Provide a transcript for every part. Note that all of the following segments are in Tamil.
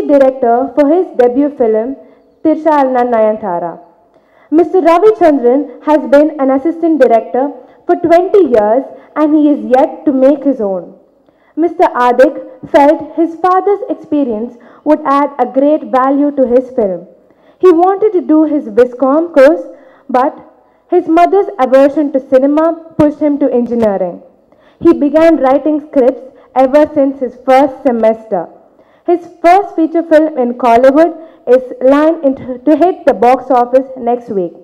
associate director for his debut film, Tirshaalna Nayantara. Mr. Ravi Chandran has been an assistant director for 20 years and he is yet to make his own. Mr. Adik felt his father's experience would add a great value to his film. He wanted to do his Viscom course, but his mother's aversion to cinema pushed him to engineering. He began writing scripts ever since his first semester. His first feature film in Collywood is lined into- to hit the box office next week.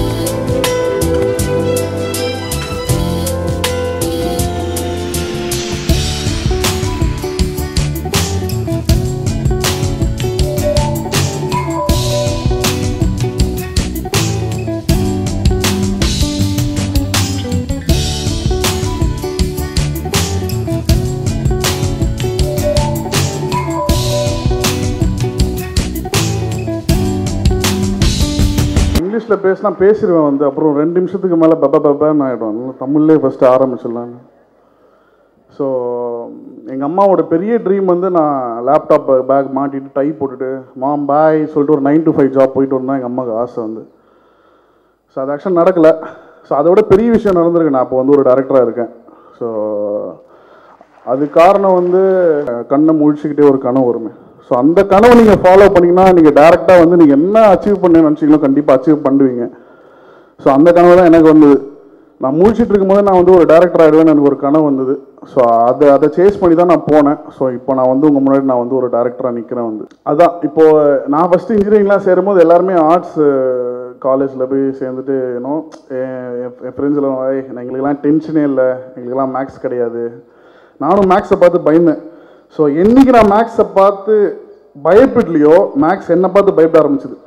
இங்கிலீஷில் பேசினா பேசிடுவேன் வந்து அப்புறம் ரெண்டு நிமிஷத்துக்கு மேலே பப்ப பப்பன்னு ஆகிடும் அதனால தமிழ்லேயே ஃபஸ்ட்டு ஆரம்பிச்சிடலான்னு ஸோ எங்கள் அம்மாவோட பெரிய ட்ரீம் வந்து நான் லேப்டாப் பேக் மாட்டிட்டு டை போட்டுட்டு மாம் பாய் சொல்லிட்டு ஒரு நைன் to ஃபைவ் ஜாப் போயிட்டு வரணும் எங்கள் அம்மாவுக்கு ஆசை வந்து ஸோ அது ஆக்சுவலாக நடக்கலை ஸோ அதோட பெரிய விஷயம் நடந்திருக்கு நான் இப்போ வந்து ஒரு டேரக்டராக இருக்கேன் ஸோ அது காரணம் வந்து அஹ், கண்ணை முழிச்சுக்கிட்டே ஒரு கனவு வருமே ஸோ அந்த கனவை நீங்கள் ஃபாலோ பண்ணீங்கன்னா நீங்கள் டேரெக்டாக வந்து நீங்கள் என்ன அச்சீவ் பண்ண நினச்சிங்களோ கண்டிப்பாக அச்சீவ் பண்ணுவீங்க ஸோ அந்த கனவு தான் எனக்கு வந்தது நான் முழிச்சிட்டு இருக்கும்போது நான் வந்து ஒரு டேரக்டர் ஆகிடுவேன்னு எனக்கு ஒரு கனவு வந்தது ஸோ அதை அதை சேஸ் பண்ணி தான் நான் போனேன் ஸோ இப்போ நான் வந்து உங்கள் முன்னாடி நான் வந்து ஒரு டேரக்டராக நிற்கிறேன் வந்து அதான் இப்போது நான் ஃபஸ்ட்டு இன்ஜினியரிங்லாம் சேரும்போது எல்லாருமே ஆர்ட்ஸ் காலேஜில் போய் சேர்ந்துட்டு ஏன்னோ என் ஃப்ரெண்ட்ஸில் எங்களுக்கெல்லாம் டென்ஷனே இல்லை எங்களுக்கெல்லாம் மேக்ஸ் கிடையாது நானும் மேக்ஸை பார்த்து பயந்தேன் ஸோ என்னைக்கு நான் மேக்ஸை பார்த்து பயப்படலையோ மேக்ஸ் என்னை பார்த்து பயப்பட ஆரம்பிச்சது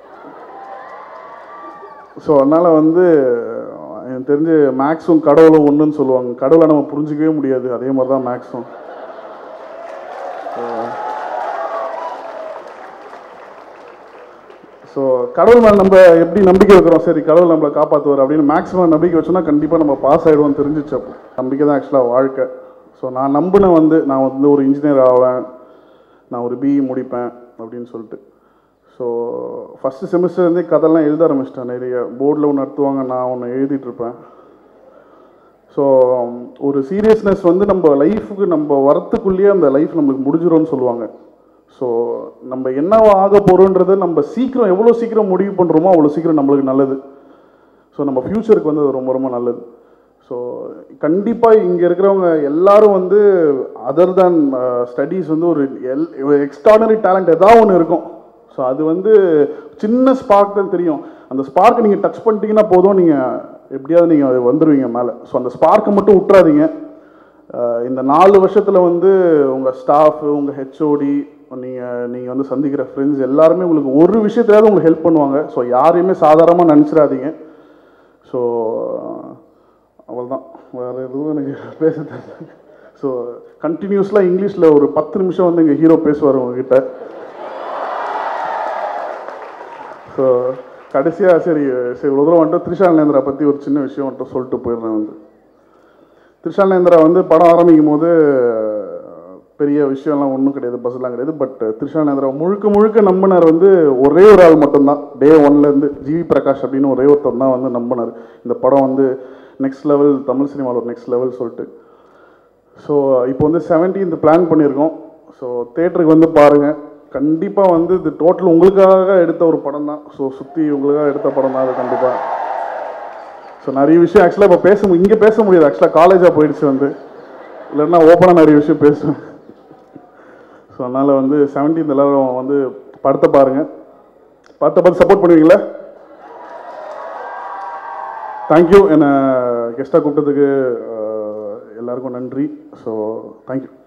ஸோ அதனால் வந்து எனக்கு தெரிஞ்சு மேக்ஸும் கடவுளும் ஒன்றுன்னு சொல்லுவாங்க கடவுளை நம்ம புரிஞ்சிக்கவே முடியாது அதே மாதிரி தான் மேக்ஸும் ஸோ கடவுள் மேலே நம்ம எப்படி நம்பிக்கை வைக்கிறோம் சரி கடவுள் நம்மளை காப்பாற்றுவார் அப்படின்னு மேக்ஸிமம் நம்பிக்கை வச்சோன்னா கண்டிப்பாக நம்ம பாஸ் ஆகிடுவோம் தெரிஞ்சிச்சு அப்போ நம்பிக்கை தான் ஆக்சுவலாக வாழ்க்கை ஸோ நான் நம்பின வந்து நான் வந்து ஒரு இன்ஜினியர் ஆவேன் நான் ஒரு பிஇ முடிப்பேன் அப்படின்னு சொல்லிட்டு ஸோ ஃபஸ்ட்டு செமஸ்டர்லேருந்தே கதைலாம் எழுத ஆரம்பிச்சிட்டேன் நிறைய போர்டில் ஒன்று நடத்துவாங்க நான் ஒன்று எழுதிட்டு இருப்பேன் ஸோ ஒரு சீரியஸ்னஸ் வந்து நம்ம லைஃபுக்கு நம்ம வரத்துக்குள்ளேயே அந்த லைஃப் நம்மளுக்கு முடிஞ்சிரும்னு சொல்லுவாங்க ஸோ நம்ம என்னவா ஆக போகிறோன்றதை நம்ம சீக்கிரம் எவ்வளோ சீக்கிரம் முடிவு பண்ணுறோமோ அவ்வளோ சீக்கிரம் நம்மளுக்கு நல்லது ஸோ நம்ம ஃப்யூச்சருக்கு வந்து அது ரொம்ப ரொம்ப நல்லது ஸோ கண்டிப்பாக இங்கே இருக்கிறவங்க எல்லாரும் வந்து அதர் தேன் ஸ்டடீஸ் வந்து ஒரு எல் எக்ஸ்ட்ராடனரி டேலண்ட் ஏதாவது ஒன்று இருக்கும் ஸோ அது வந்து சின்ன ஸ்பார்க் தான் தெரியும் அந்த ஸ்பார்க்கை நீங்கள் டச் பண்ணிட்டீங்கன்னா போதும் நீங்கள் எப்படியாவது நீங்கள் வந்துடுவீங்க மேலே ஸோ அந்த ஸ்பார்க்கை மட்டும் விட்றாதீங்க அஹ் இந்த நாலு வருஷத்தில் வந்து உங்கள் ஸ்டாஃப் உங்கள் ஹெச்ஓடி நீங்கள் நீங்கள் வந்து சந்திக்கிற ஃப்ரெண்ட்ஸ் எல்லாருமே உங்களுக்கு ஒரு விஷயத்துலையாவது உங்களுக்கு ஹெல்ப் பண்ணுவாங்க ஸோ யாரையுமே சாதாரணமாக நினச்சிடாதீங்க ஸோ அவ்வளோதான் வேறு எதுவும் எனக்கு பேச தெரியல ஸோ கண்டினியூஸ்லாம் இங்கிலீஷில் ஒரு பத்து நிமிஷம் வந்து எங்கள் ஹீரோ பேசுவார் உங்ககிட்ட ஸோ கடைசியாக சரி சரி இவ்வளோ தூரம் வந்துட்டு திரிஷால் நேந்திரா பற்றி ஒரு சின்ன விஷயம் வந்துட்டு சொல்லிட்டு போயிடுறேன் வந்து திரிஷால் நேந்திரா வந்து படம் ஆரம்பிக்கும் போது பெரிய விஷயம்லாம் ஒன்றும் கிடையாது பஸ்லாம் கிடையாது பட் திரிஷால் நேந்திரா முழுக்க முழுக்க நம்பினார் வந்து ஒரே ஒரு ஆள் மட்டும்தான் டே ஒன்லேருந்து ஜிவி பிரகாஷ் அப்படின்னு ஒரே ஒருத்தர் தான் வந்து நம்பினார் இந்த படம் வந்து நெக்ஸ்ட் லெவல் தமிழ் சினிமாவில் ஒரு நெக்ஸ்ட் லெவல் சொல்லிட்டு ஸோ இப்போ வந்து 17th பிளான் பண்ணியிருக்கோம் ஸோ தேட்டருக்கு வந்து பாருங்கள் கண்டிப்பாக வந்து இது டோட்டல் உங்களுக்காக எடுத்த ஒரு படம் தான் ஸோ சுற்றி உங்களுக்காக எடுத்த படம் தான் அது கண்டிப்பாக ஸோ நிறைய விஷயம் ஆக்சுவலாக இப்போ பேச இங்கே பேச முடியாது ஆக்சுவலாக காலேஜாக போயிடுச்சு வந்து இல்லைன்னா ஓப்பனாக நிறைய விஷயம் பேசுவேன் ஸோ அதனால் வந்து 17th எல்லாரும் வந்து படத்தை பாருங்கள் படத்தை பார்த்து சப்போர்ட் பண்ணுவீங்களா தேங்க்யூ என்னை கெஸ்ட்டாக கூப்பிட்டதுக்கு அஹ், எல்லாருக்கும் நன்றி ஸோ தேங்க்யூ